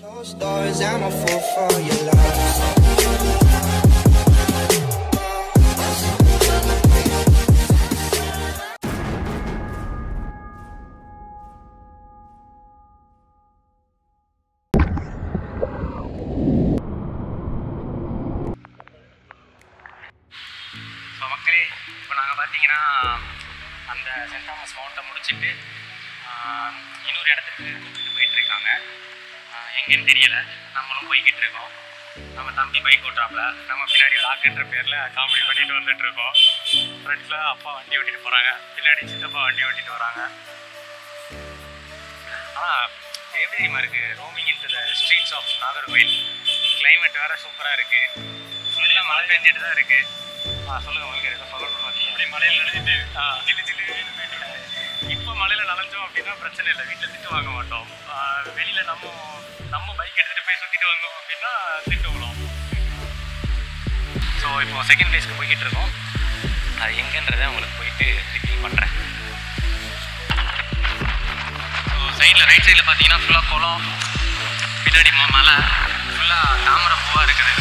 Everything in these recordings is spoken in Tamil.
Closed doors, I'm a fool for your love. So மக்களே இப்போ நாங்கள் பார்த்தீங்கன்னா அந்த சென்ட் தாமஸ் மவுண்ட்டை முடிச்சுட்டு ஆஹ், இன்னொரு இடத்துக்கு கூட்டிட்டு போயிட்டு இருக்காங்க ஆஹ், எங்கேன்னு தெரியல நம்மளும் போய்கிட்டு இருக்கோம் நம்ம தம்பி பைக் ஓட்டுறாப்புல நம்ம பின்னாடி லாக்குன்ற பேரில் காமெடி பண்ணிட்டு வந்துட்டு இருக்கோம் ஃப்ரெண்ட்ஸில் அப்பா வண்டி ஓட்டிட்டு போகிறாங்க பின்னாடி சித்தப்பா வண்டி ஓட்டிட்டு வராங்க ஆனால் எப்படி தெரியுமா இருக்குது roaming in the streets of Nagercoil climate வேறு சூப்பராக இருக்குது ஃபுல்லாக மழை பெஞ்சிட்டு தான் இருக்குது ஆ சொல்லுங்க உங்களுக்கு ஏதோ சொல்லணும்னு வந்தீங்க அப்படியே மழையில் நனைஞ்சிட்டு ஆ ஜில்லு ஜில்லு இப்போ மழையில் நனைஞ்சோம் அப்படின்னா பிரச்சனை இல்லை வீட்டில் திட்டு வாங்க மாட்டோம் ஆ, வெளியில நம்ம நம்ம பைக் எடுத்துகிட்டு போய் சுற்றிட்டு வந்தோம் அப்படின்னா திட்டு விழும் ஸோ இப்போ செகண்ட் பிளேஸ்க்கு போய்கிட்டு இருக்கோம் அது எங்கன்றதை உங்களுக்கு போயிட்டு ரிவ்யூ பண்ணுறேன் ஸோ சைடில் ரைட் சைடில் பார்த்தீங்கன்னா ஃபுல்லாக குளம் பின்னாடி ம- மலை ஃபுல்லாக தாமரை பூவாக இருக்குது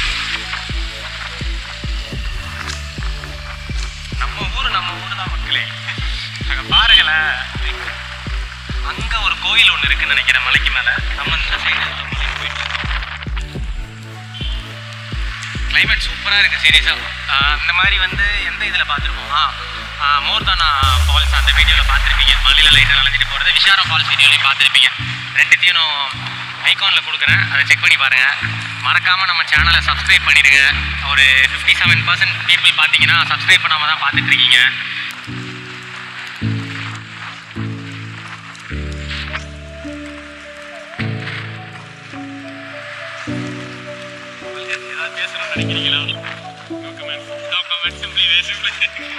நம்ம ஊர் நம்ம ஊர் தான் மக்களே அங்கே பாருங்களேன் அங்கே ஒரு கோயில் ஒன்று இருக்குன்னு நினைக்கிறேன் மலைக்கு மேலே நம்ம இந்த சைடு மலைக்கு போயிட்டு கிளைமேட் சூப்பராக இருக்குது சீரியஸாக இந்த மாதிரி வந்து எந்த இதில் பார்த்துருப்போம் ஆ மோர்தானா ஃபால்ஸ் அந்த வீடியோவில் பார்த்துருப்பீங்க மலையில் லைட்டாக நனைஞ்சிட்டு போகிறது விஷாரா ஃபால்ஸ் வீடியோலையும் பார்த்துருப்பீங்க ரெண்டுத்தையும் நான் ஐகானில் கொடுக்குறேன் அதை செக் பண்ணி பாருங்கள் மறக்காமல் நம்ம சேனலை சப்ஸ்கிரைப் பண்ணிடுங்க ஒரு ஃபிஃப்டி செவன் பர்சன்ட் பீப்புள் பார்த்தீங்கன்னா சப்ஸ்கிரைப் பண்ணாமல் தான் பார்த்துட்டு இருக்கீங்க ஏதாவது பேசணும்னு நினைக்கிறீங்களா no comment no comment simply way simply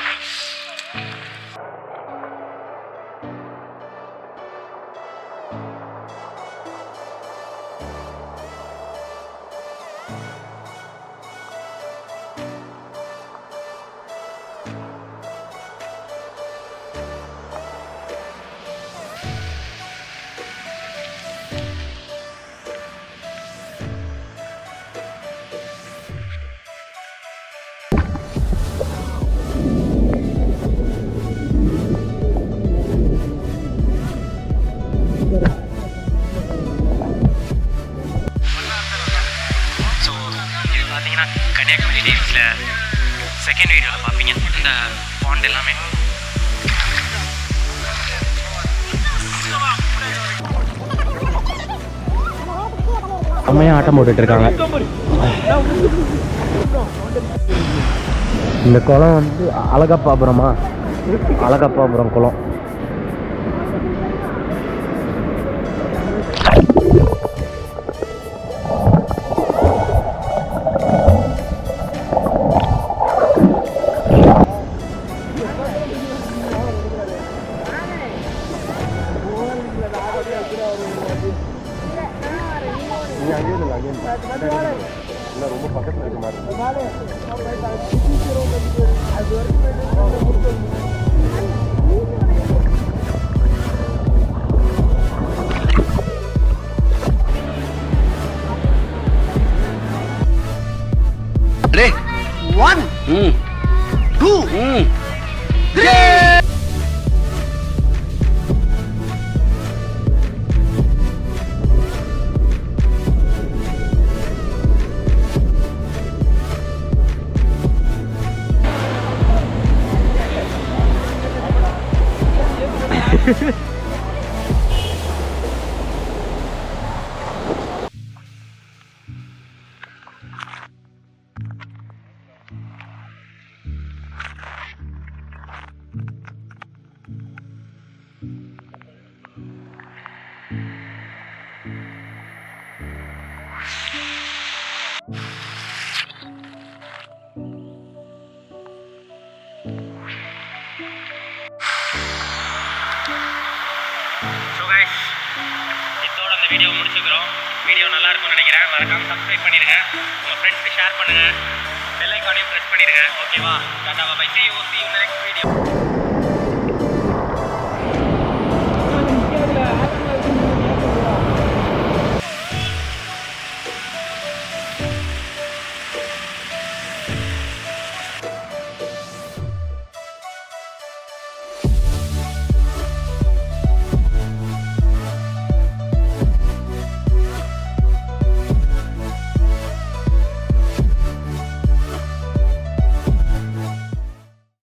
so இது பார்த்தீங்கன்னா கன்னியாகுமரி டேஸில் செகண்ட் வீடியோவில் பார்ப்பீங்க இந்த பாண்ட் எல்லாமே செம்மையாக ஆட்டம் போட்டுட்டு இருக்காங்க இந்த குளம் வந்து அழகப்பாபுரமா அழகப்பாபுரம் குளம் ஸோ கைஸ் இதோட அந்த வீடியோ முடிச்சுக்கிறோம் வீடியோ நல்லா இருக்கும்னு நினைக்கிறேன் மறக்காம சப்ஸ்கிரைப் பண்ணிடுங்க உங்கள் ஃப்ரெண்ட்ஸ்க்கு ஷேர் பண்ணுங்கள் பெல் ஐக்கானையும் ப்ரெஸ் பண்ணிடுங்க ஓகேவா tata bye see you see you next video